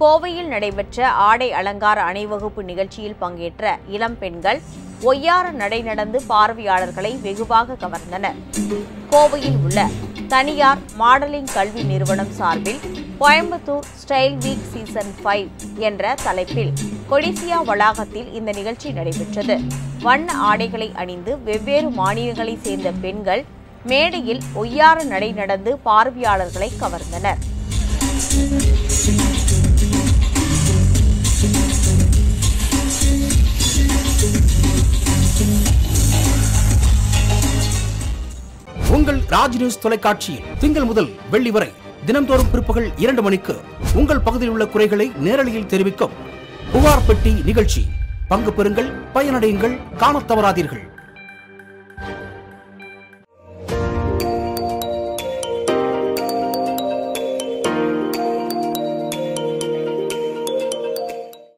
கோவையில் நடைபெற்ற ஆடை அலங்கார அணிவகுப்பு நிகழ்ச்சியில் பங்கேற்ற இளம் பெண்கள் ஒய்யார நடை நடந்து பார்வையாளர்களை வெகுவாக கவர்ந்தனர் கோவையில் உள்ள தனியார் மாடலிங் கல்வி நிறுவனம் சார்பில் Coimbatore style week season five என்ற தலைப்பில் கொடிசியா வளாகத்தில் இந்த நிகழ்ச்சி நடைபெற்றது வண்ண ஆடைகளை அணிந்து வெவ்வேறு மாநிலங்களைச் சேர்ந்த பெண்கள் மேடையில் ஒய்யார நடை நடந்து பார்வையாளர்களை கவர்ந்தனர் உங்கள் ராஜ் நியூஸ் தொலைக்காட்சியில் திங்கள் முதல் வெள்ளி வரை தினம்தோறும் பிற்பகல் இரண்டு மணிக்கு உங்கள் பகுதியில் உள்ள குறைகளை நேரலையில் தெரிவிக்கும் புகார் பெட்டி நிகழ்ச்சி பங்கு பெறுங்கள் பயனடையுங்கள் காணத் தவறாதீர்கள்